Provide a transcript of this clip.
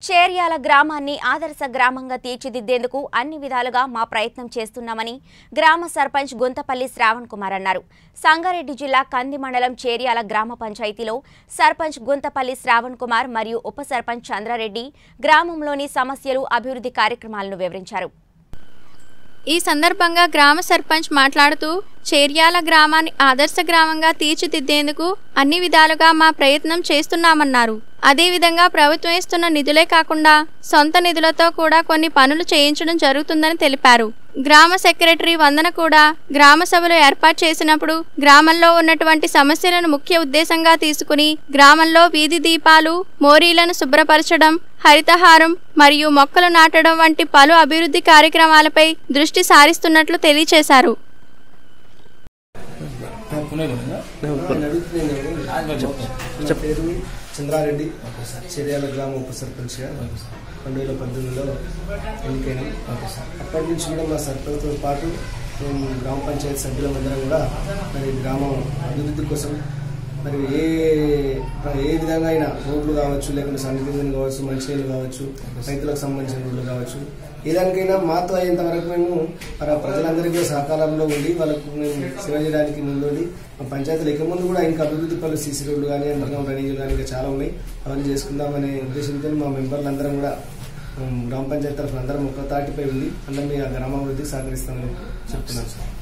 చేర్యాల గ్రామాన్ని ఆదర్శ గ్రామంగా తీర్చిదిద్దేందుకు అన్ని విధాలుగా మా ప్రయత్నం చేస్తున్నామని గ్రామ సర్పంచ్ గుంతపల్లి శ్రావణ్ కుమార్ అన్నారు సంగారెడ్డి జిల్లా కంది మండలం చేర్యాల గ్రామ పంచాయతీలో సర్పంచ్ గుంతపల్లి శ్రావణ్ కుమార్ మరియు ఉప సర్పంచ్ చంద్రారెడ్డి గ్రామంలోని సమస్యలు అభివృద్ధి కార్యక్రమాలను వివరించారు ఈ సందర్భంగా గ్రామ సర్పంచ్ మాట్లాడుతూ చేర్యాల గ్రామాన్ని ఆదర్శ గ్రామంగా తీర్చిదిద్దేందుకు అన్ని విధాలుగా మా ప్రయత్నం చేస్తున్నామన్నారు అదేవిధంగా ప్రభుత్వం ఇస్తున్న నిధులే కాకుండా సొంత నిధులతో కూడా కొన్ని పనులు చేయించడం జరుగుతుందని తెలిపారు గ్రామ సెక్రటరీ వందన కూడా గ్రామ సభలు ఏర్పాటు చేసినప్పుడు గ్రామంలో ఉన్నటువంటి సమస్యలను ముఖ్య ఉద్దేశంగా తీసుకుని గ్రామంలో వీధి దీపాలు మోరీలను శుభ్రపరచడం హరితహారం మరియు మొక్కలు నాటడం వంటి పలు అభివృద్ధి కార్యక్రమాలపై దృష్టి సారిస్తున్నట్లు తెలియజేశారు నా పేరు చంద్రారెడ్డి చర్యాల గ్రామ ఉప సర్పంచ్గా రెండు వేల పద్దెనిమిదిలో ఎన్నికైనాం అప్పటి నుంచి కూడా మా సర్పంచ్తో పాటు మేము గ్రామ పంచాయతీ సభ్యులందరం కూడా మరి గ్రామం అభివృద్ధి కోసం మరి ఏ ఏ విధంగా అయినా రోడ్లు కావచ్చు లేకుంటే సన్నిధింజన్ కావచ్చు మంచినీళ్ళు కావచ్చు రైతులకు సంబంధించిన రోడ్లు కావచ్చు ఏదానికైనా మాతో అయ్యేంత వరకు మేము మరి ప్రజలందరికీ సహకారంలో ఉండి వాళ్ళకు మేము సేవ చేయడానికి ముందుండి మా పంచాయతీలు ఎక్క ముందు కూడా ఇంకా అభివృద్ధి పనులు సీసీ రోడ్లు కానీ అంతర్గం డ్రైనేజీలు కానీ ఇంకా చాలా ఉన్నాయి అవన్నీ చేసుకుందామనే ఉద్దేశంతో మా మెంబర్లు అందరం కూడా ఉమ్, గ్రామ పంచాయతీ తరఫున అందరం ఒక తాటిపై ఉంది అందరం మీ ఆ గ్రామాభివృద్ధికి సహకరిస్తామని చెప్తున్నాను సార్